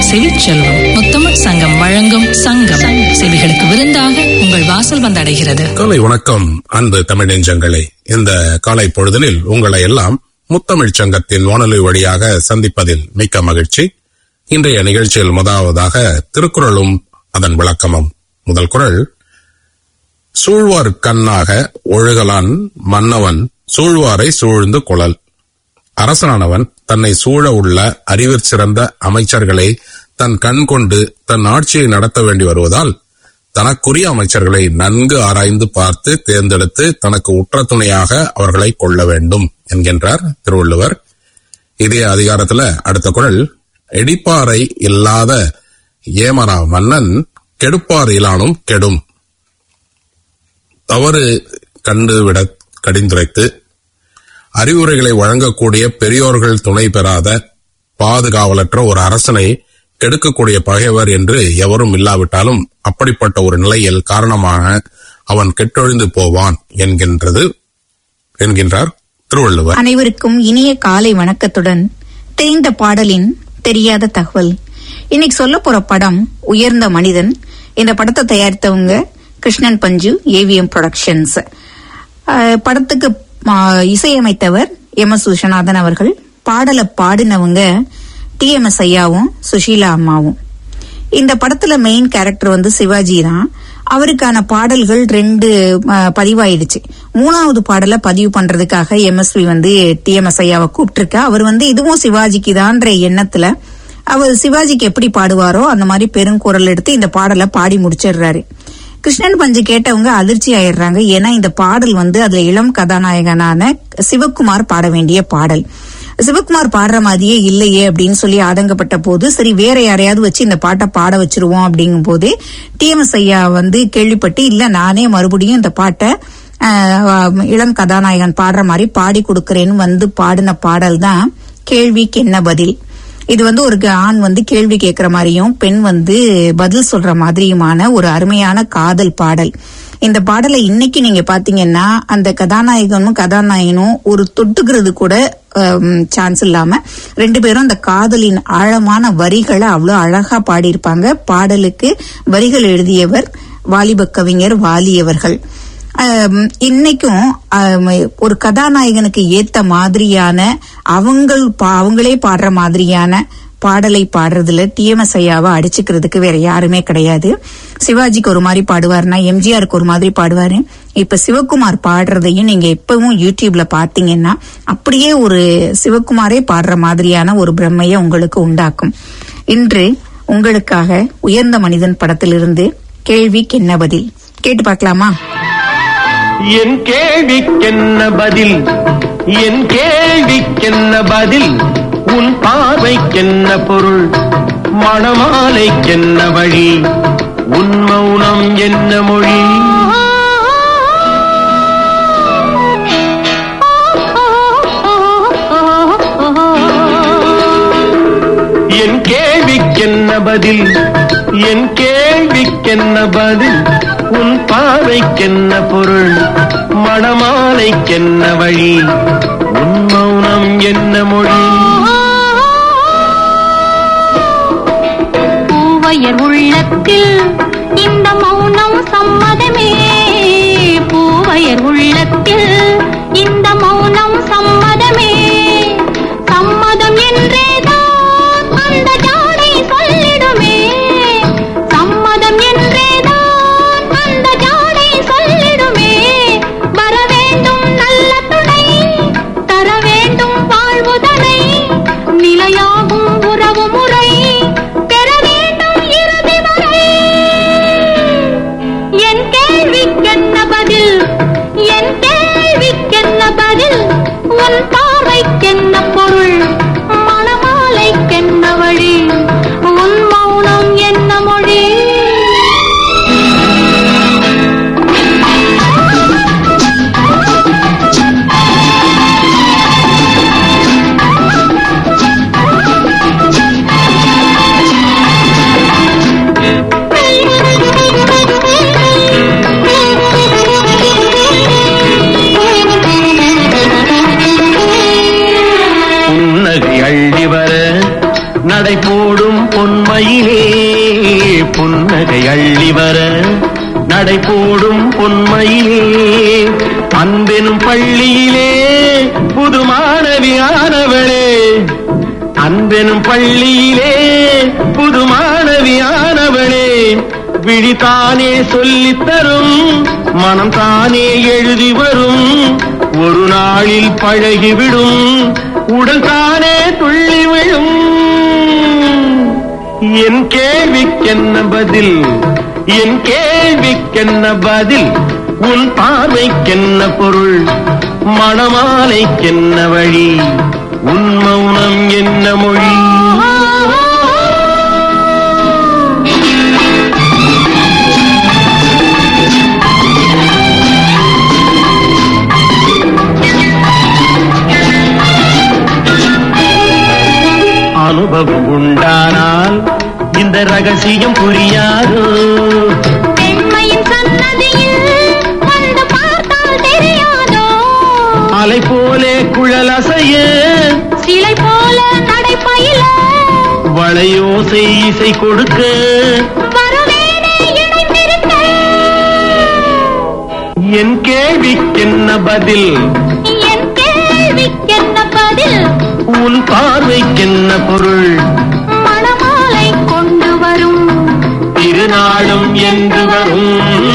செவிச்செல்வம் முத்தமிழ் சங்கம் வழங்கும் சங்கம் செவிகளுக்கு விருந்தாக உங்கள் வாசல் வந்தடைகிறது காலை வணக்கம் அன்பு தமிழ் நெஞ்சங்களே இந்த காலை பொழுதினில் உங்களை எல்லாம் முத்தமிழ் சங்கத்தின் வானொலி வழியாக சந்திப்பதில் மிக்க மகிழ்ச்சி இன்றைய நிகழ்ச்சியில் முதலாவதாக திருக்குறளும் அதன் விளக்கமும் முதல் குறள் சூழ்வார் கண்ணாக ஒழுகலான் மன்னவன் சூழ்வாரை சூழ்ந்து கொளல் அரசனானவன் தன்னை சூழ உள்ள அறிவிற் சிறந்த அமைச்சர்களை தன் கண் கொண்டு தன் ஆட்சியை நடத்த வேண்டி வருவதால் தனக்குரிய அமைச்சர்களை நன்கு ஆராய்ந்து பார்த்து தேர்ந்தெடுத்து தனக்கு உற்ற துணையாக அவர்களை கொள்ள வேண்டும் என்கின்றார் திருவள்ளுவர் இதே அதிகாரத்துல அடுத்த குறள் எடிப்பாறை இல்லாத ஏமரா மன்னன் கெடுப்பார் இலானும் கெடும் தவறு கண்டுவிட கடிந்துரைத்து அறிவுரைகளை வழங்கக்கூடிய பெரியோர்கள் துணை பெறாத பாதுகாவலற்ற ஒரு அரசனை கெடுக்கக்கூடிய பகைவர் என்று எவரும் இல்லாவிட்டாலும் அப்படிப்பட்ட ஒரு நிலையில் காரணமாக அவன் கெட்டொழிந்து போவான் என்கின்றது என்கின்றார் திருவள்ளுவர் அனைவருக்கும் இனிய காலை வணக்கத்துடன் தெரிந்த பாடலின் தெரியாத தகவல் இன்னைக்கு சொல்ல போற படம் உயர்ந்த மனிதன் இந்த படத்தை தயாரித்தவங்க கிருஷ்ணன் பஞ்சு ஏவிஎம் ப்ரொடக்ஷன்ஸ் அஹ், படத்துக்கு ஆஹ், இசையமைத்தவர் எம் எஸ் விஸ்வநாதன் அவர்கள் பாடலை பாடினவங்க டி எம் எஸ் ஐயாவும் சுஷீலா அம்மாவும் இந்த படத்துல மெயின் கேரக்டர் வந்து சிவாஜி தான் அவருக்கான பாடல்கள் ரெண்டு அஹ், பதிவாயிடுச்சு மூணாவது பாடலை பதிவு பண்றதுக்காக எம்எஸ்வி வந்து டிஎம்எஸ் ஐயாவை கூப்பிட்டிருக்க அவர் வந்து இதுவும் சிவாஜிக்கு தான்ற எண்ணத்துல அவர் சிவாஜிக்கு எப்படி பாடுவாரோ அந்த மாதிரி பெருங்குரல் எடுத்து இந்த பாடலை பாடி முடிச்சிடுறாரு கிருஷ்ணன் பஞ்சு கேட்டவங்க அதிர்ச்சி ஆயிடுறாங்க ஏன்னா இந்த பாடல் வந்து அதுல இளம் கதாநாயகனான சிவகுமார் பாட வேண்டிய பாடல் சிவகுமார் பாடுற மாதிரியே இல்லையே அப்படின்னு சொல்லி ஆதங்கப்பட்ட போது சரி வேற யாரையாவது வச்சு இந்த பாட்டை பாட வச்சிருவோம் அப்படிங்கும் போது டிஎம்எஸ் ஐயா வந்து கேள்விப்பட்டு இல்ல நானே மறுபடியும் இந்த பாட்டை ஆஹ், இளம் கதாநாயகன் பாடுற மாதிரி பாடி கொடுக்கறேன்னு வந்து பாடின பாடல் தான் கேள்விக்கு என்ன பதில் இது வந்து ஒரு ஆண் வந்து கேள்வி கேட்கிற மாதிரியும் பெண் வந்து பதில் சொல்ற மாதிரியுமான ஒரு அருமையான காதல் பாடல் இந்த பாடலை இன்னைக்கு நீங்க பாத்தீங்கன்னா அந்த கதாநாயகனும் கதாநாயகனும் ஒரு தொட்டுக்கிறது கூட சான்ஸ் இல்லாம ரெண்டு பேரும் அந்த காதலின் ஆழமான வரிகளை அவ்வளவு அழகா பாடியிருப்பாங்க பாடலுக்கு வரிகள் எழுதியவர் வாலிப கவிஞர் வாலியவர்கள் ஆம், இன்னைக்கும் ஆம், ஒரு கதாநாயகனுக்கு ஏத்த மாதிரியான அவங்கள் பா- அவங்களே பாடுற மாதிரியான பாடலை பாடுறதுல டிஎம்எஸ் ஐயாவை அடிச்சுக்கிறதுக்கு வேற யாருமே கிடையாது சிவாஜிக்கு ஒரு மாதிரி பாடுவாருன்னா எம்ஜிஆருக்கு ஒரு மாதிரி பாடுவாரு இப்ப சிவகுமார் பாடுறதையும் நீங்க எப்பவும் யூடியூப்ல பாத்தீங்கன்னா அப்படியே ஒரு சிவகுமாரே பாடுற மாதிரியான ஒரு பிரம்மையை உங்களுக்கு உண்டாக்கும் இன்று உங்களுக்காக உயர்ந்த மனிதன் படத்திலிருந்து கேள்விக்கு என்ன பதில் கேட்டு பார்க்கலாமா என் கேள்விக்கென்ன பதில் என் கேள்விக்கென்ன பதில் உன் பார்வைக்கென்ன பொருள் மணமாலைக்கென்ன வழி உன் மௌனம் என்ன மொழி என் கேள்விக்கென்ன பதில் என் கேள்விக்கென்ன பதில் உன் பார்வைக்கென்ன பொருள் மணமாலைக்கென்ன வழி உன் மௌனம் என்ன மொழி பூவையர் உள்ளத்தில் இந்த மௌனம் சம்மதமே பூவையர் உள்ளத்தில் இந்த மௌனம் சம்மதமே சம்மதம் என்றேதான் அந்த ஜாடை சொல்லிடுமே சம்மதம் என்றேதான் அந்த ஜாடை சொல்லிடுமே வர வேண்டும் நல்ல துணை தர வேண்டும் வாழ்வுதனை நிலையாகும் உறவு முறை பெற வேண்டும் இறுதி வரை என் கேள்விக்கென்ன பதில் என் கேள்விக்கென்ன பதில் உன் பார்வைக்கென்ன பொருள் மணமாலைக்கென்ன வழி உன் மௌனம் என்ன மொழி புன்னகை அள்ளி வர நடை போடும் பொன்மையில் மழை அள்ளி வர நடை போடும் பொன்மையிலே அன்பெனும் பள்ளியிலே புது மாணவியானவளே அன்பெனும் பள்ளியிலே புது மாணவியானவளே விழித்தானே சொல்லித் தரும் மனம் தானே எழுதி வரும் ஒரு நாளில் பழகிவிடும் உடல் தானே துள்ளி விழும் என் கேள்விக்கென்ன பதில் என் கேள்விக்கென்ன பதில் உன் பார்வைக்கென்ன பொருள் மணமாலைக்கென்ன வழி உன் மௌனம் என்ன மொழி அனுபவம் உண்டானால் இந்த ரகசியம் புரியாதோ பெண்மையின் சன்னதியில் வந்து பார்த்தால் தெரியாதோ அலை போலே குழல் அசைய சிலை போல நடைப்பயில வளையோசை இசை கொடுக்க வருவேனே இணைந்திருக்க என் கேள்விக்கென்ன பதில் என் கேள்விக்கென்ன பதில் உன் பார்வைக்கென்ன பொருள் மணமாலை கொண்டு வரும் திருநாளும் என்று வரும்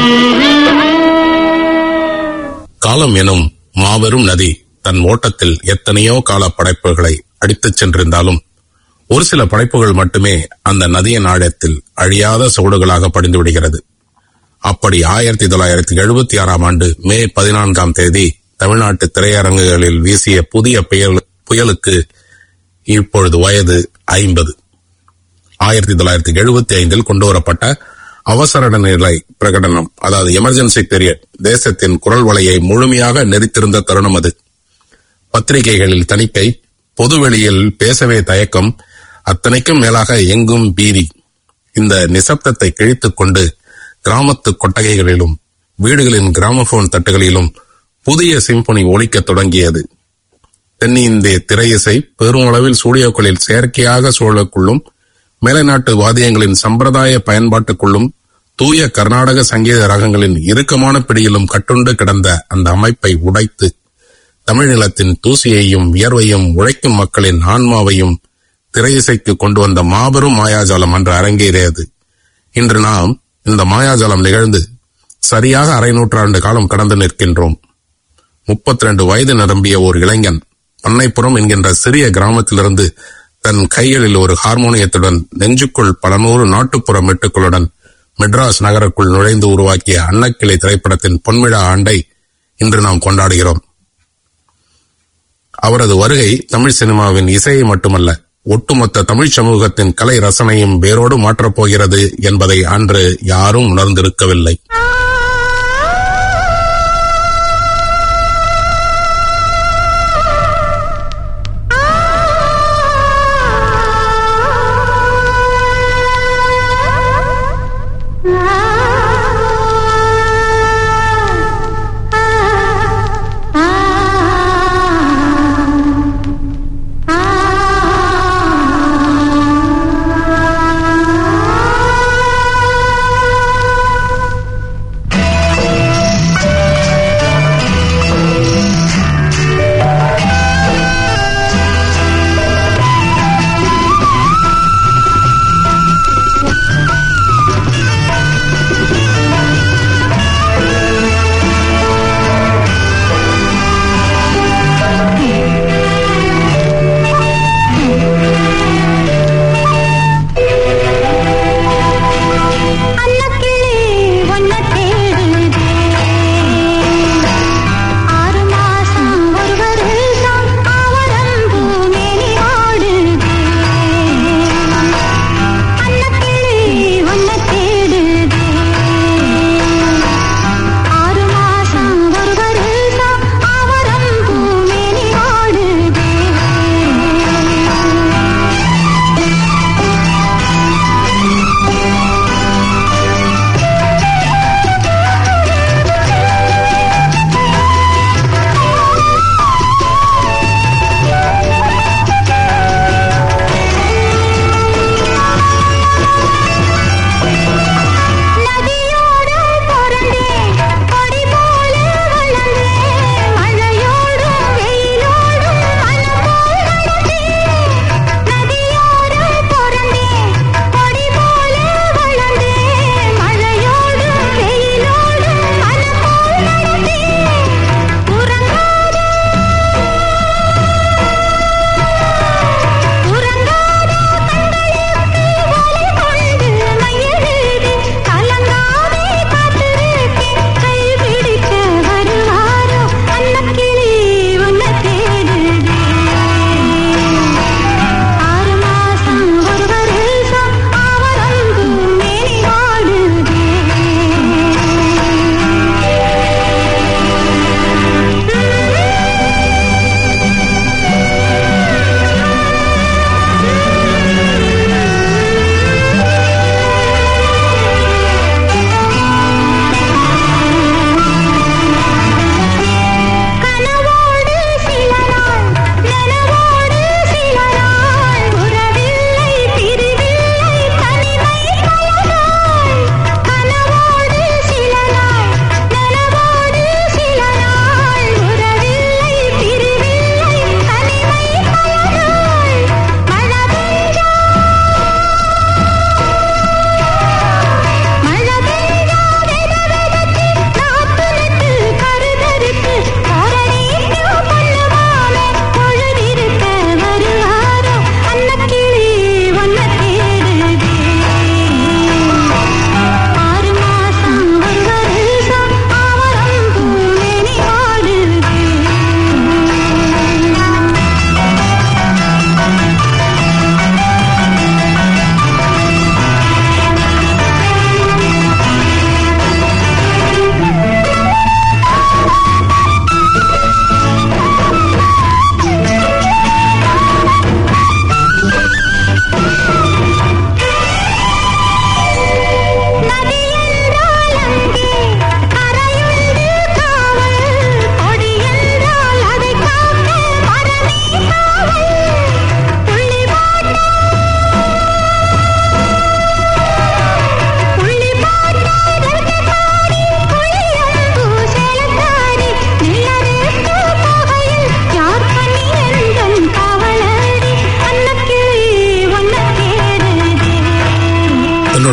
காலம் எனும் மாபெரும் நதி தன் ஓட்டத்தில் எத்தனையோ கால படைப்புகளை அடித்துச் சென்றிருந்தாலும் ஒரு சில படைப்புகள் மட்டுமே அந்த நதியின் ஆழத்தில் அழியாத சுவடுகளாக படிந்து விடுகிறது அப்படி ஆயிரத்தி தொள்ளாயிரத்தி எழுபத்தி ஆறாம் ஆண்டு மே பதினான்காம் தேதி தமிழ்நாட்டு திரையரங்குகளில் வீசிய புதிய புயல் புயலுக்கு இப்பொழுது வயது ஐம்பது ஆயிரத்தி தொள்ளாயிரத்தி எழுபத்தி ஐந்தில் கொண்டுவரப்பட்ட அவசர நிலை பிரகடனம் அதாவது எமர்ஜென்சி பீரியட் தேசத்தின் குரல் வலையை முழுமையாக நெறித்திருந்த தருணம் அது பத்திரிகைகளில் தணிக்கை பொதுவெளியில் பேசவே தயக்கம் அத்தனைக்கும் மேலாக எங்கும் பீதி இந்த நிசப்தத்தை கிழித்துக் கொண்டு கிராமத்து கொட்டகைகளிலும் வீடுகளின் கிராமபோன் தட்டுகளிலும் புதிய சிம்பொனி ஒலிக்கத் தொடங்கியது தென்னிந்திய திரையிசை பெருமளவில் ஸ்டூடியோக்களில் செயற்கையாக சூழலுக்குள்ளும் மேலைநாட்டு வாத்தியங்களின் சம்பிரதாய பயன்பாட்டுக்குள்ளும் தூய கர்நாடக சங்கீத ராகங்களின் இறுக்கமான பிடியிலும் கட்டுண்டு கிடந்த அந்த அமைப்பை உடைத்து தமிழ் நிலத்தின் தூசியையும் வியர்வையும் உழைக்கும் மக்களின் ஆன்மாவையும் திரையிசைக்கு கொண்டு வந்த மாபெரும் மாயாஜாலம் அன்று அரங்கேறியது இன்று நாம் இந்த மாயாஜாலம் நிகழ்ந்து சரியாக அரை நூற்றாண்டு காலம் கடந்து நிற்கின்றோம் முப்பத்தி ரெண்டு வயது நிரம்பிய ஒரு இளைஞன் பண்ணைப்புறம் என்கின்ற சிறிய கிராமத்திலிருந்து தன் கைகளில் ஒரு ஹார்மோனியத்துடன் நெஞ்சுக்குள் பல நூறு நாட்டுப்புற மெட்டுக்களுடன் மெட்ராஸ் நகருக்குள் நுழைந்து உருவாக்கிய அன்னக்கிளை திரைப்படத்தின் பொன்விழா ஆண்டை இன்று நாம் கொண்டாடுகிறோம் அவரது வருகை தமிழ் சினிமாவின் இசையை மட்டுமல்ல ஒட்டுமொத்த தமிழ் சமூகத்தின் கலை ரசனையும் வேரோடு மாற்றப் போகிறது என்பதை அன்று யாரும் உணர்ந்திருக்கவில்லை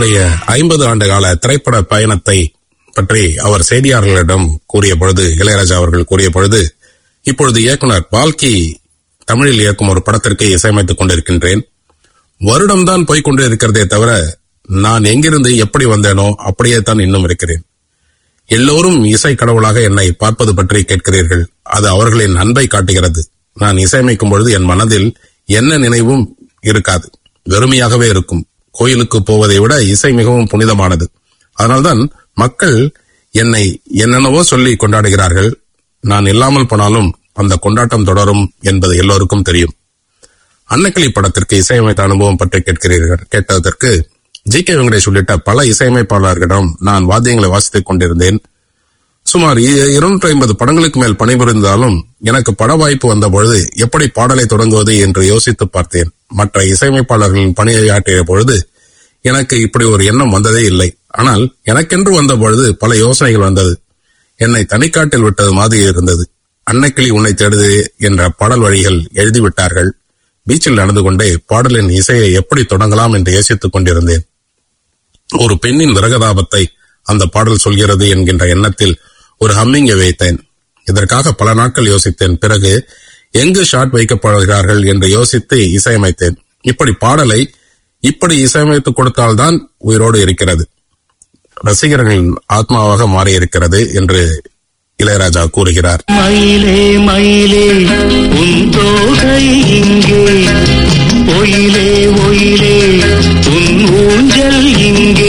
தன்னுடைய ஐம்பது ஆண்டு கால திரைப்பட பயணத்தை பற்றி அவர் செய்தியாளர்களிடம் கூறிய பொழுது இளையராஜா அவர்கள் கூறிய பொழுது இப்பொழுது இயக்குனர் பால்கி தமிழில் இயக்கும் ஒரு படத்திற்கு இசையமைத்துக் கொண்டிருக்கின்றேன் வருடம்தான் போய்க் கொண்டிருக்கிறதே தவிர நான் எங்கிருந்து எப்படி வந்தேனோ அப்படியே தான் இன்னும் இருக்கிறேன் எல்லோரும் இசை கடவுளாக என்னை பார்ப்பது பற்றி கேட்கிறீர்கள் அது அவர்களின் அன்பை காட்டுகிறது நான் இசையமைக்கும் பொழுது என் மனதில் என்ன நினைவும் இருக்காது வெறுமையாகவே இருக்கும் கோயிலுக்கு போவதை விட இசை மிகவும் புனிதமானது அதனால்தான் மக்கள் என்னை என்னென்னவோ சொல்லி கொண்டாடுகிறார்கள் நான் இல்லாமல் போனாலும் அந்த கொண்டாட்டம் தொடரும் என்பது எல்லோருக்கும் தெரியும் அன்னக்கிளி படத்திற்கு இசையமைத்த அனுபவம் பற்றி கேட்கிறீர்கள் கேட்டதற்கு ஜி கே வெங்கடேஷ் உள்ளிட்ட பல இசையமைப்பாளர்களிடம் நான் வாத்தியங்களை வாசித்துக் கொண்டிருந்தேன் சுமார் இருநூற்றி ஐம்பது படங்களுக்கு மேல் பணிபுரிந்தாலும் எனக்கு பட வாய்ப்பு வந்த பொழுது எப்படி பாடலை தொடங்குவது என்று யோசித்து பார்த்தேன் மற்ற இசையமைப்பாளர்களின் பணியாற்றிய பொழுது எனக்கு இப்படி ஒரு எண்ணம் வந்ததே இல்லை ஆனால் எனக்கென்று வந்த பொழுது பல யோசனைகள் வந்தது என்னை தனிக்காட்டில் விட்டது மாதிரி இருந்தது அன்னைக்கிளி உன்னை தேடுது என்ற பாடல் வழிகள் எழுதிவிட்டார்கள் பீச்சில் நடந்து கொண்டே பாடலின் இசையை எப்படி தொடங்கலாம் என்று யோசித்துக் கொண்டிருந்தேன் ஒரு பெண்ணின் விரகதாபத்தை அந்த பாடல் சொல்கிறது என்கின்ற எண்ணத்தில் ஒரு ஹம்மிங்கை வைத்தேன் இதற்காக பல நாட்கள் யோசித்தேன் பிறகு எங்கு ஷாட் வைக்கப்படுகிறார்கள் என்று யோசித்து இசையமைத்தேன் இப்படி பாடலை இப்படி இசையமைத்து கொடுத்தால்தான் உயிரோடு இருக்கிறது ரசிகர்களின் ஆத்மாவாக மாறியிருக்கிறது என்று இளையராஜா கூறுகிறார் மயிலே மயிலே உன் தோகை இங்கே ஒயிலே ஒயிலே உன் ஊஞ்சல் இங்கே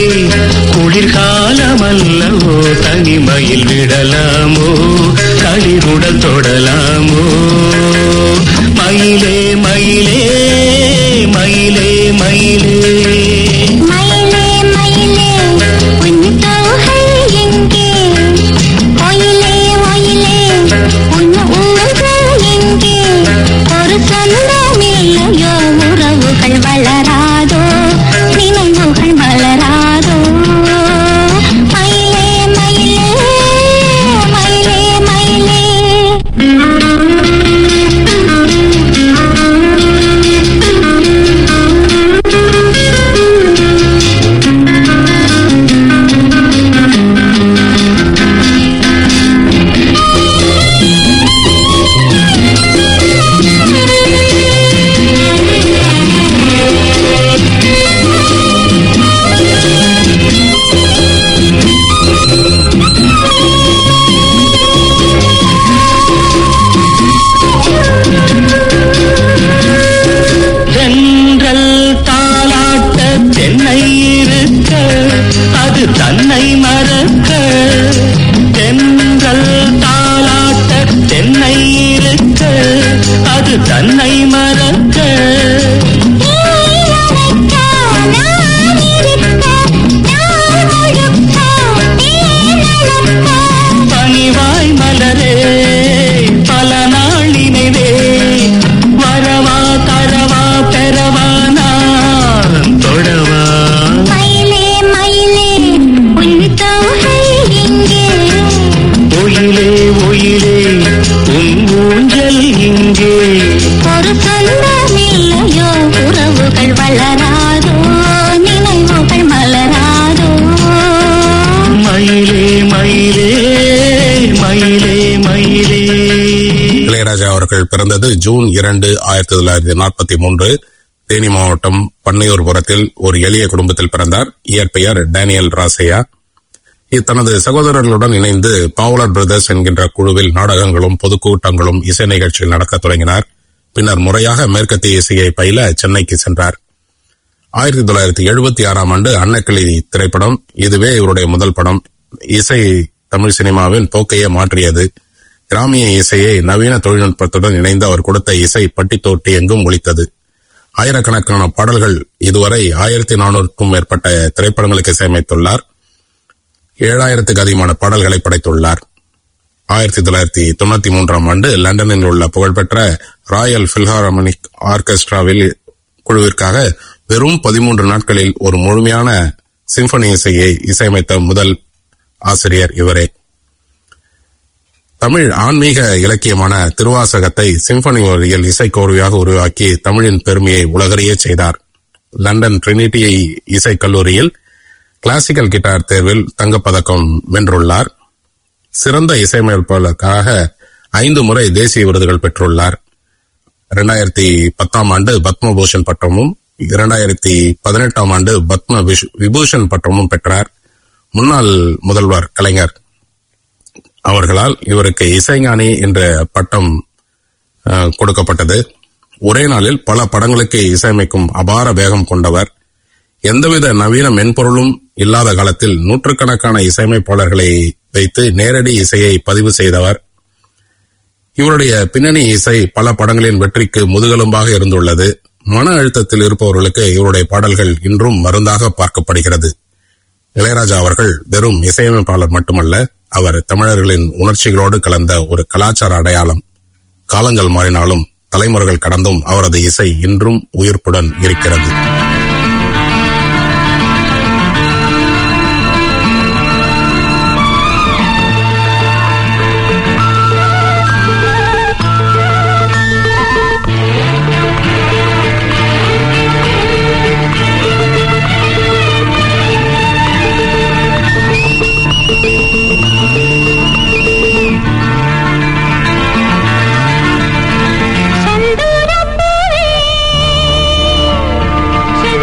குளிர்காலமல்லவோ தனிமையில் விடலாமோ களிருடல் தொடலாமோ மயிலே மயிலே மயிலே மயிலே மயிலே மயிலே உன் தோகை எங்கே ஒயிலே ஒயிலே உன் ஊர்கள் எங்கே ஒரு சொந்தம் இல்லையோ உறவுகள் வளராதோ நினைவுகள் வளராதோ மயிலே மயிலே மயிலே மயிலே தென்றல் தாலாட்ட தென்னை இருக்க அது தன்னை மறக்க தென்றல் தாலாட்ட தென்னை இருக்க அது தன்னை மறக்க பனிவாய் மலரே பல நாள் நினைவே வரவா தரவா பெறவா நான் தொடவா மயிலே மயிலே உன் தோகை எங்கே ஒயிலே ஒயிலே உன் ஊஞ்சல் இங்கே ஒரு சொந்தமில்லையோ உறவுகள் வளராதோ நினைவுகள் மலராதோ மயிலே மயிலே மயிலே மயிலே இளையராஜா அவர்கள் பிறந்தது ஜூன் இரண்டு ஆயிரத்தி தொள்ளாயிரத்தி நாற்பத்தி மூன்று தேனி மாவட்டம் பண்ணையூர்புரத்தில் ஒரு எளிய குடும்பத்தில் பிறந்தார் இயற்பெயர் டேனியல் ராசையா இ- தனது சகோதரர்களுடன் இணைந்து பாவுலர் பிரதர்ஸ் என்கின்ற குழுவில் நாடகங்களும் பொதுக்கூட்டங்களும் இசை நிகழ்ச்சிகள் நடக்கத் தொடங்கினார் பின்னர் முறையாக மேற்கத்திய இசையை பயில சென்னைக்கு சென்றார் ஆயிரத்தி தொள்ளாயிரத்தி எழுபத்தி ஆறாம் ஆண்டு அன்னக்கிளி திரைப்படம் இதுவே இவருடைய முதல் படம் இசை தமிழ் சினிமாவின் போக்கையே மாற்றியது கிராமிய இசையை நவீன தொழில்நுட்பத்துடன் இணைந்து அவர் கொடுத்த இசை பட்டி தொட்டி எங்கும் ஒலித்தது ஆயிரக்கணக்கான பாடல்கள் இதுவரை ஆயிரத்தி நானூறுக்கும் மேற்பட்ட திரைப்படங்களுக்கு இசையமைத்துள்ளார் ஏழாயிரத்துக்கு அதிகமான பாடல்களை படைத்துள்ளார் ஆயிரத்தி தொள்ளாயிரத்தி தொண்ணூத்தி மூன்றாம் ஆண்டு லண்டனில் உள்ள புகழ்பெற்ற ராயல் பில்ஹார்மோனிக் ஆர்கெஸ்ட்ராவில் குழுவிற்காக வெறும் பதிமூன்று நாட்களில் ஒரு முழுமையான சிம்பனி இசையை இசையமைத்த முதல் ஆசிரியர் இவரே தமிழ் ஆன்மீக இலக்கியமான திருவாசகத்தை சிம்பனி வழியில் இசைக்கோர்வையாக உருவாக்கி தமிழின் பெருமையை உலகறிய செய்தார் லண்டன் ட்ரினிட்டி இசைக் கல்லூரியில் கிளாசிக்கல் கிட்டார் தேர்வில் தங்கப்பதக்கம் வென்றுள்ளார் சிறந்த இசையமைப்பாளருக்காக ஐந்து முறை தேசிய விருதுகள் பெற்றுள்ளார் இரண்டாயிரத்தி பத்தாம் ஆண்டு பத்மபூஷன் பட்டமும் இரண்டாயிரத்தி பதினெட்டாம் ஆண்டு பத்ம விஷ்- விபூஷன் பட்டமும் பெற்றார் முன்னாள் முதல்வர் கலைஞர் அவர்களால் இவருக்கு இசைஞானி என்ற பட்டம் அஹ், கொடுக்கப்பட்டது ஒரே நாளில் பல படங்களுக்கு இசையமைக்கும் அபார வேகம் கொண்டவர் எந்தவித நவீன மென்பொருளும் இல்லாத காலத்தில் நூற்றுக்கணக்கான இசையமைப்பாளர்களை வைத்து நேரடி இசையை பதிவு செய்தவர் இவருடைய பின்னணி இசை பல படங்களின் வெற்றிக்கு முதுகெலும்பாக இருந்துள்ளது மன அழுத்தத்தில் இருப்பவர்களுக்கு இவருடைய பாடல்கள் இன்றும் மருந்தாக பார்க்கப்படுகிறது இளையராஜா அவர்கள் வெறும் இசையமைப்பாளர் மட்டுமல்ல அவர் தமிழர்களின் உணர்ச்சிகளோடு கலந்த ஒரு கலாச்சார அடையாளம் காலங்கள் மாறினாலும் தலைமுறைகள் கடந்தும் அவரது இசை இன்றும் உயிர்ப்புடன் இருக்கிறது செந்தூரப்பூவே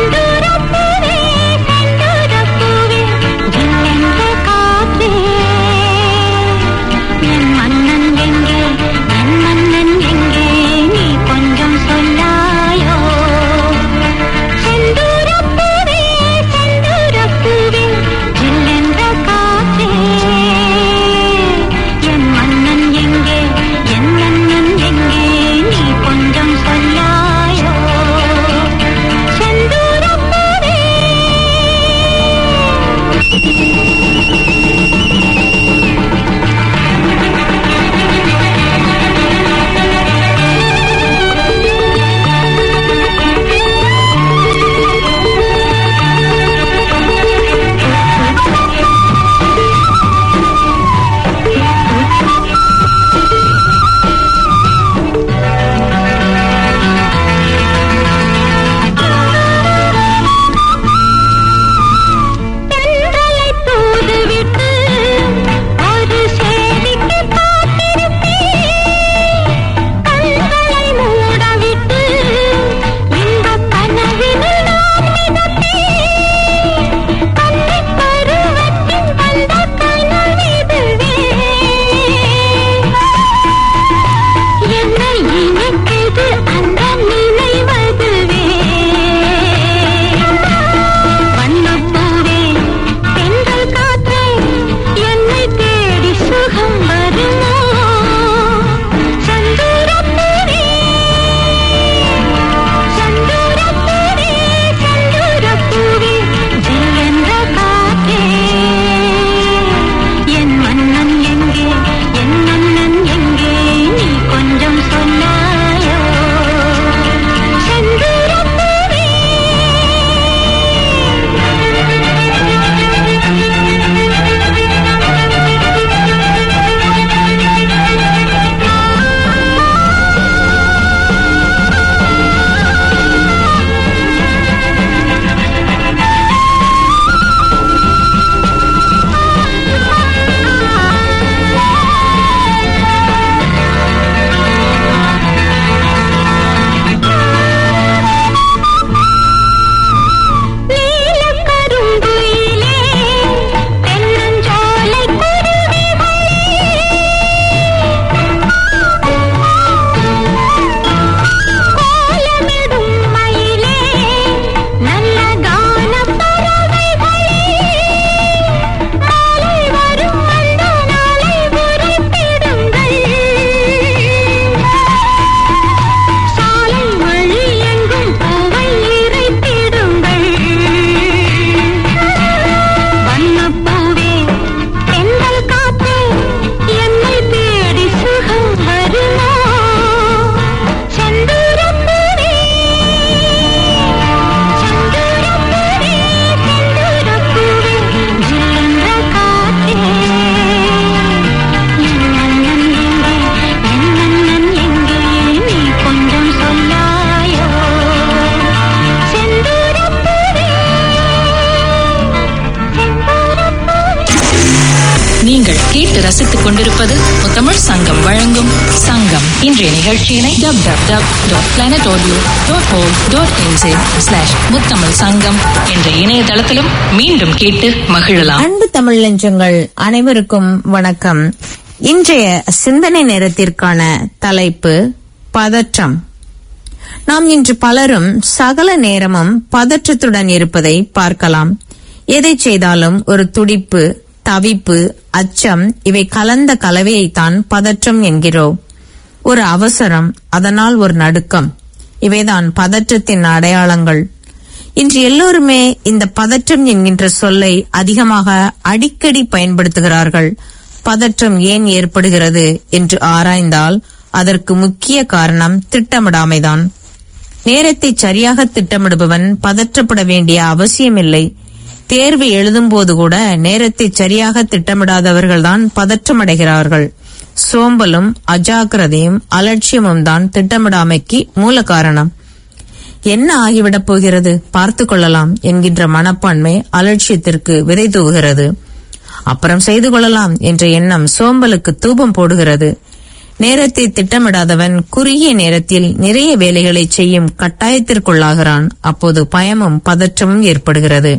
சங்கம் இன்றைய நிகழ்ச்சியினை dub dub dub dot planet audio dot O dot NJ slash முத்தமிழ் சங்கம் என்ற இணையதளத்திலும் மீண்டும் கேட்டு மகிழலாம் அன்பு தமிழ் நெஞ்சங்கள் அனைவருக்கும் வணக்கம் இன்றைய சிந்தனை நேரத்திற்கான தலைப்பு பதற்றம் நாம் இன்று பலரும் சகல நேரமும் பதற்றத்துடன் இருப்பதை பார்க்கலாம் எதை செய்தாலும் ஒரு துடிப்பு தவிப்பு அச்சம் இவை கலந்த கலவையைத்தான் பதற்றம் என்கிறோம் ஒரு அவசரம் அதனால் ஒரு நடுக்கம் இவைதான் பதற்றத்தின் அடையாளங்கள் இன்று எல்லோருமே இந்த பதற்றம் என்கின்ற சொல்லை அதிகமாக அடிக்கடி பயன்படுத்துகிறார்கள் பதற்றம் ஏன் ஏற்படுகிறது என்று ஆராய்ந்தால் அதற்கு முக்கிய காரணம் திட்டமிடாமைதான் நேரத்தை சரியாக திட்டமிடுபவன் பதற்றப்பட வேண்டிய அவசியமில்லை தேர்வு எழுதும்போது கூட நேரத்தை சரியாக திட்டமிடாதவர்கள்தான் பதற்றமடைகிறார்கள் சோம்பலும் அஜாக்கிரதையும் அலட்சியமும் தான் திட்டமிடாமைக்கு மூல காரணம் என்ன ஆகிவிடப் போகிறது பார்த்து கொள்ளலாம் என்கின்ற மனப்பான்மை அலட்சியத்திற்கு விதை தூவுகிறது அப்புறம் செய்து கொள்ளலாம் என்ற எண்ணம் சோம்பலுக்கு தூபம் போடுகிறது நேரத்தை திட்டமிடாதவன் குறுகிய நேரத்தில் நிறைய வேலைகளை செய்யும் கட்டாயத்திற்குள்ளாகிறான் அப்போது பயமும் பதற்றமும் ஏற்படுகிறது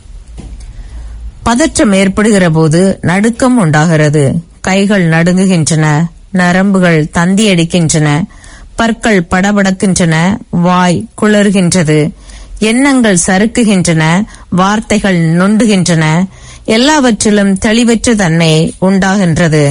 பதற்றம் ஏற்படுகிற போது நடுக்கம் உண்டாகிறது கைகள் நடுங்குகின்றன நரம்புகள் தந்தியடிக்கின்றன பற்கள் படபடக்கின்றன வாய் குளறுகின்றது எண்ணங்கள் சறுக்குகின்றன வார்த்தைகள் நொண்டுகின்றன எல்லாவற்றிலும் தெளிவற்ற தன்மை உண்டாகின்றது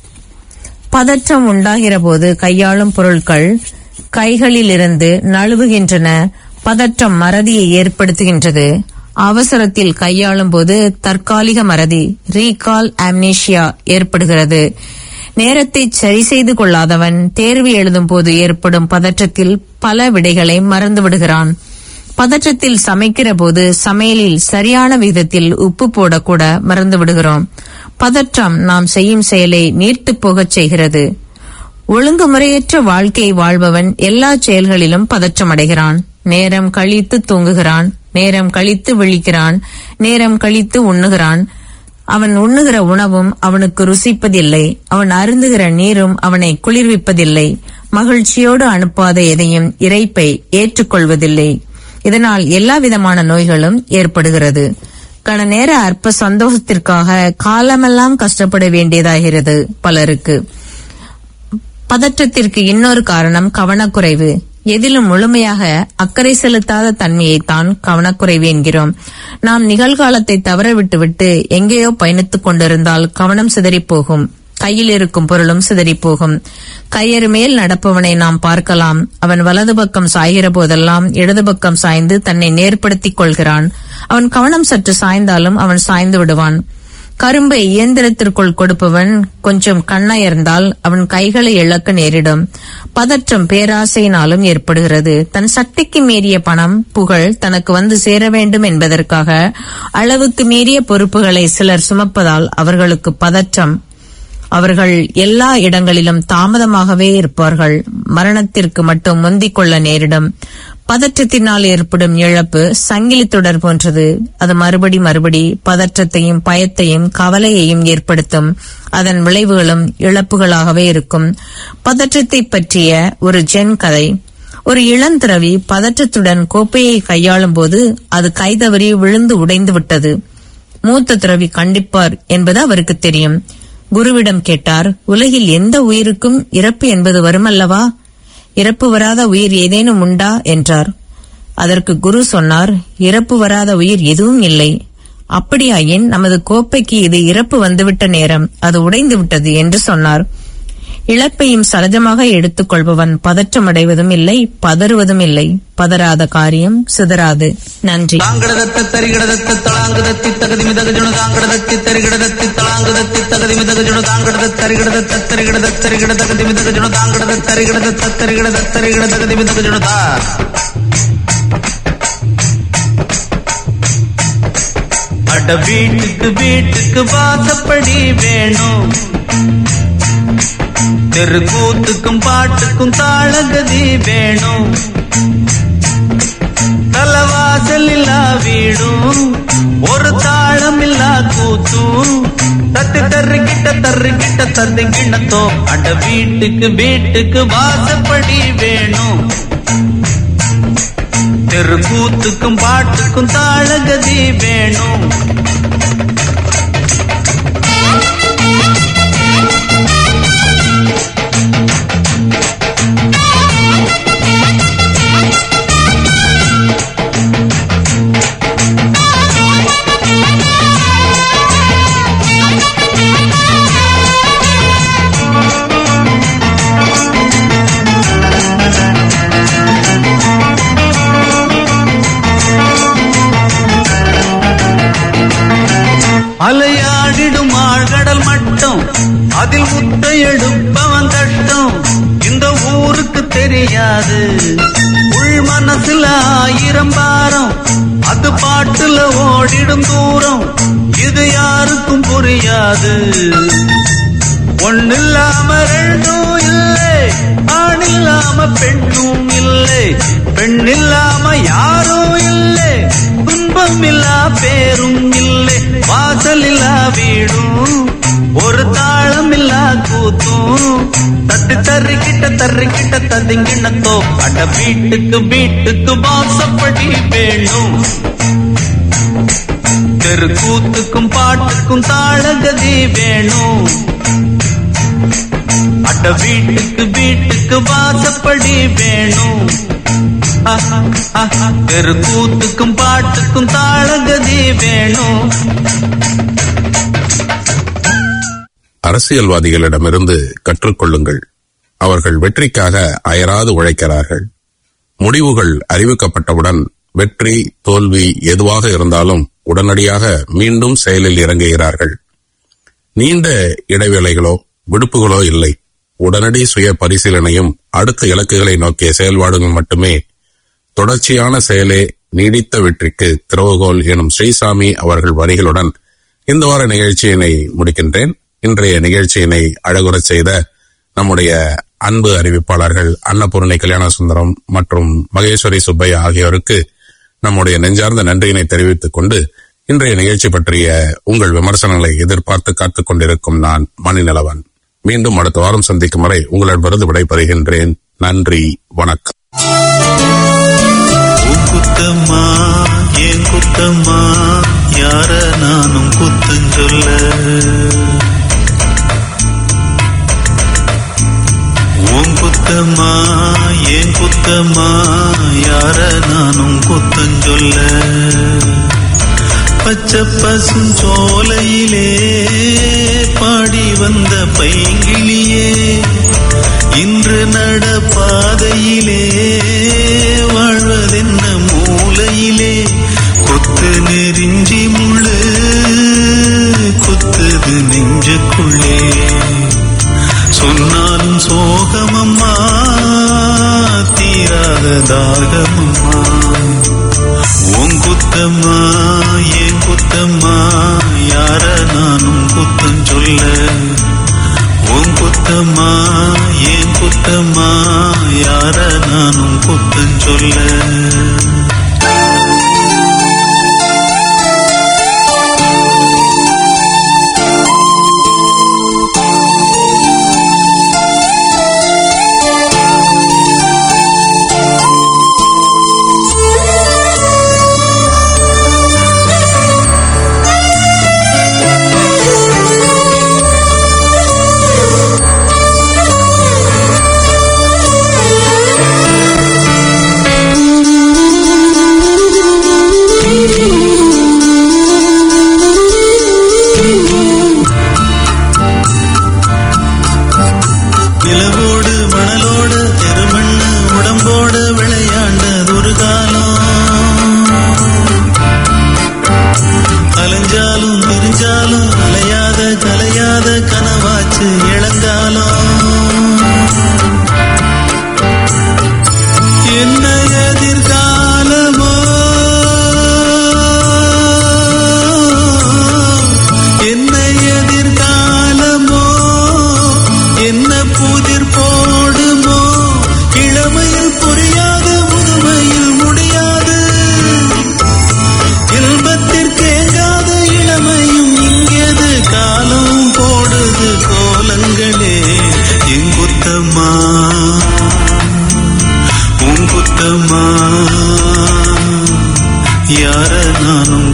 பதற்றம் உண்டாகிற போது கையாளும் பொருட்கள் கைகளிலிருந்து நழுவுகின்றன பதற்றம் மறதியை ஏற்படுத்துகின்றது அவசரத்தில் கையாளும் போது தற்காலிக மறதி ரீகால் அம்னேஷியா ஏற்படுகிறது நேரத்தை சரி செய்து கொள்ளாதவன் தேர்வு எழுதும் போது ஏற்படும் பதற்றத்தில் பல விடைகளை மறந்து விடுகிறான் பதற்றத்தில் சமைக்கிற போது சமையலில் சரியான விதத்தில் உப்பு போடக்கூட மறந்து விடுகிறோம் பதற்றம் நாம் செய்யும் செயலை நீர்த்துப் போகச் செய்கிறது ஒழுங்குமுறையற்ற வாழ்க்கை வாழ்பவன் எல்லா செயல்களிலும் பதற்றமடைகிறான் நேரம் கழித்து தூங்குகிறான் நேரம் கழித்து விழிக்கிறான் நேரம் கழித்து உண்ணுகிறான் அவன் உண்ணுகிற உணவும் அவனுக்கு ருசிப்பதில்லை அவன் அருந்துகிற நீரும் அவனை குளிர்விப்பதில்லை மகிழ்ச்சியோடு அனுப்பாத எதையும் இறைப்பை ஏற்றுக்கொள்வதில்லை இதனால் எல்லா விதமான நோய்களும் ஏற்படுகிறது கன நேர அற்ப சந்தோஷத்திற்காக காலமெல்லாம் கஷ்டப்பட வேண்டியதாகிறது பலருக்கு பதற்றத்திற்கு இன்னொரு காரணம் கவனக்குறைவு எதிலும் முழுமையாக அக்கறை செலுத்தாத தன்மையைத்தான் கவனக்குறைவு என்கிறோம் நாம் நிகழ்காலத்தை தவற விட்டுவிட்டு எங்கேயோ பயணித்துக் கொண்டிருந்தால் கவனம் சிதறிப் போகும் கையில் இருக்கும் பொருளும் சிதறிப் போகும் கையறு மேல் நடப்பவனை நாம் பார்க்கலாம் அவன் வலது பக்கம் சாய்கிற போதெல்லாம் இடது பக்கம் சாய்ந்து தன்னை நேர்படுத்திக் கொள்கிறான் அவன் கவனம் சற்று சாய்ந்தாலும் அவன் சாய்ந்து விடுவான் கரும்பை இயந்திரத்திற்குள் கொடுப்பவன் கொஞ்சம் கண்ணயர்ந்தால் அவன் கைகளை இழக்க நேரிடும் பதற்றம் பேராசையினாலும் ஏற்படுகிறது தன் சக்திக்கு மீறிய பணம் புகழ் தனக்கு வந்து சேர வேண்டும் என்பதற்காக அளவுக்கு மீறிய பொறுப்புகளை சிலர் சுமப்பதால் அவர்களுக்கு பதற்றம் அவர்கள் எல்லா இடங்களிலும் தாமதமாகவே இருப்பார்கள் மரணத்திற்கு மட்டும் முந்திக் கொள்ள நேரிடும் பதற்றத்தினால் ஏற்படும் இழப்பு சங்கிலி தொடர் போன்றது அது மறுபடி மறுபடி பதற்றத்தையும் பயத்தையும் கவலையையும் ஏற்படுத்தும் அதன் விளைவுகளும் இழப்புகளாகவே இருக்கும் பதற்றத்தை பற்றிய ஒரு ஜென் கதை ஒரு இளந்திரவி பதற்றத்துடன் கோப்பையை கையாளும் போது அது கைதவறி விழுந்து உடைந்து விட்டது மூத்த துறவி கண்டிப்பார் என்பது அவருக்கு தெரியும் குருவிடம் கேட்டார் உலகில் எந்த உயிருக்கும் இறப்பு என்பது வருமல்லவா இறப்பு வராத உயிர் ஏதேனும் உண்டா என்றார் அதற்கு குரு சொன்னார் இறப்பு வராத உயிர் எதுவும் இல்லை அப்படியாயின் நமது கோப்பைக்கு இது இறப்பு வந்துவிட்ட நேரம் அது உடைந்து விட்டது என்று சொன்னார் இழப்பையும் சகஜமாக எடுத்துக் கொள்பவன் பதற்றமடைவதும் இல்லை பதறுவதும் இல்லை பதறாத காரியம் சிதறாது நன்றி தாங்கடதத்த தரிகடதத்த தளாங்குதத்தி தகதி மிதகஜுணு தாங்கடதத்தி தரிகடதத்தி தளாங்குதத்தி தகதி மிதகஜுணு தாங்கடத தரிகடதத்த தரிகடத தரிகட தகதி மிதகஜுணு தாங்கடத தரிகடதத்த தரிகடத தரிகட தகதி மிதகஜுணு தா அட வீட்டுக்கு வீட்டுக்கு வாசப்படி வேணும் தெரு கூத்துக்கும் பாட்டுக்கும் தாளகதி வேணும் தலவாசல் இல்லா வீடும் ஒரு தாளம் இல்லா கூத்தும் தத்து தரு கிட்ட தரு கிட்ட தத்து கிண்ணத்தோ அட வீட்டுக்கு வீட்டுக்கு வாசப்படி வேணும் தெருக்கூத்துக்கும் பாட்டுக்கும் தாளகதி வேணும் அலையாடிடும் ஆழ்கடல் மட்டம் அதில் முத்தை எடுப்பவன் கஷ்டம் இந்த ஊருக்கு தெரியாது உள் மனசுல ஆயிரம் பாரம் அது பாட்டுல ஓடிடும் தூரம் இது யாருக்கும் புரியாது ஒண்ணில்லாம ரெண்டும் இல்லை ஆண் இல்லாம பெண்ணும் இல்லை பெண் இல்லாம யாரும் இல்லை துன்பம் இல்லா பேரும் இல்லை வாசல் இல்லா வீடும் ஒரு தாளம் இல்லா கூத்தும் தட்டு தரு கிட்ட தரு கிட்ட ததிங்கிணத்தோ அட வீட்டுக்கு வீட்டுக்கு வாசப்படி வேணும் தெரு கூத்துக்கும் பாட்டுக்கும் தாளகதி வேணும் அட வீட்டுக்கு வீட்டுக்கு வாசப்படி வேணும் ஆஹா, ஆஹா. தெரு கூத்துக்கும் பாட்டுக்கும் தாளகதி வேணும் அரசியல்வாதிகளிடமிருந்து கற்றுக்கொள்ளுங்கள் அவர்கள் வெற்றிக்காக அயராது உழைக்கிறார்கள் முடிவுகள் அறிவிக்கப்பட்டவுடன் வெற்றி தோல்வி எதுவாக இருந்தாலும் உடனடியாக மீண்டும் செயலில் இறங்குகிறார்கள் நீண்ட இடைவேளைகளோ விடுப்புகளோ இல்லை உடனடி சுய பரிசீலனையும் அடுத்த இலக்குகளை நோக்கிய செயல்பாடுகள் மட்டுமே தொடர்ச்சியான செயலே நீடித்த வெற்றிக்கு திறவுகோல் எனும் ஸ்ரீசாமி அவர்கள் வரிகளுடன் இந்த வார நிகழ்ச்சியினை முடிக்கின்றேன் இன்றைய நிகழ்ச்சியினை அழகுறச் செய்த நம்முடைய அன்பு அறிவிப்பாளர்கள் அன்னபூர்ணி கல்யாண சுந்தரம் மற்றும் மகேஸ்வரி சுப்பையா ஆகியோருக்கு நம்முடைய நெஞ்சார்ந்த நன்றியினை தெரிவித்துக் கொண்டு இன்றைய நிகழ்ச்சி பற்றிய உங்கள் விமர்சனங்களை எதிர்பார்த்து காத்துக் கொண்டிருக்கும் நான் மணிநிலவன் மீண்டும் அடுத்த வாரம் சந்திக்கும் வரை உங்களிடமிருந்து விடைபெறுகின்றேன் நன்றி வணக்கம் உன் குத்தம்மா ஏன் குத்தம்மா யார நானும் குத்தஞ்சொல்ல உன் குத்தம்மா ஏன் குத்தம்மா யார நானும் குத்தஞ்சொல்ல பச்சை பசுஞ்சோலையிலே பாடி வந்த பைங்கிளியே இன்று நடப்பாதையிலே வாழ்வதென்ன மூலையிலே கொத்து நெறிஞ்சி முள்ளு குத்துது நெஞ்சுக்குள்ளே சொன்னாலும் சோகமம்மா தீராத தாகமம்மா உன் குத்தம்மா ஏன் குத்தம்மா யார நானும் குத்தம் சொல்ல உன் குத்தம்மா ஏன் குத்தம்மா யார நானும் குத்தம் சொல்ல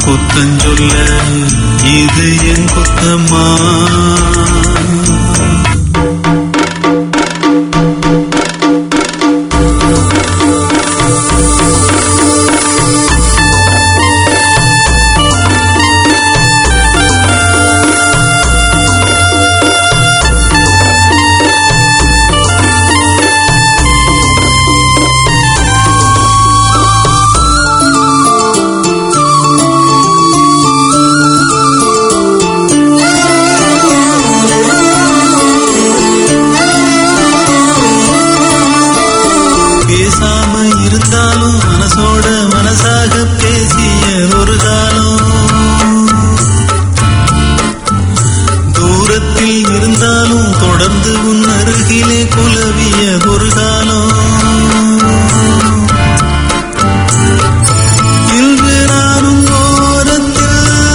குத்தம் சொல்ல இது என் குத்தமா பேசாம இருந்தாலும் மனசோட மனசாக பேசிய ஒரு காலம் தூரத்தில் இருந்தாலும் தொடர்ந்து உன் அருகிலே குலவிய ஒரு காலம் இன்று நானும் ஓரத்தில்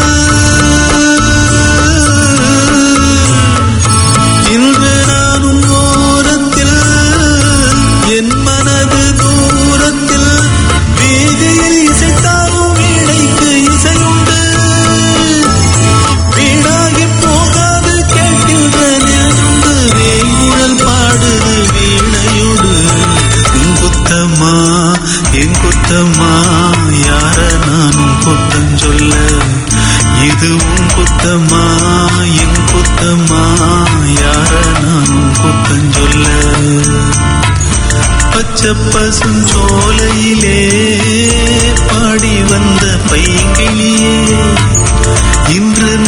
இன்று நானும் ஓரத்தில் என் மனது தூரத்தில் வீதியில் இசைத்தாலும் வீணைக்கு இசையுண்டு வீணாகி போகாது கேட்கின்ற நெருண்டு வேங்குழல் பாடுது வீணையோடு உன் குத்தம்மா என் குத்தம்மா யார நானும் குத்தம் சொல்ல இது உன் குத்தம்மா என் குத்தம்மா யார நானும் குத்தம் சொல்ல பச்சை பசுஞ்சோலையிலே பாடி வந்த பைங்கிளியே இன்று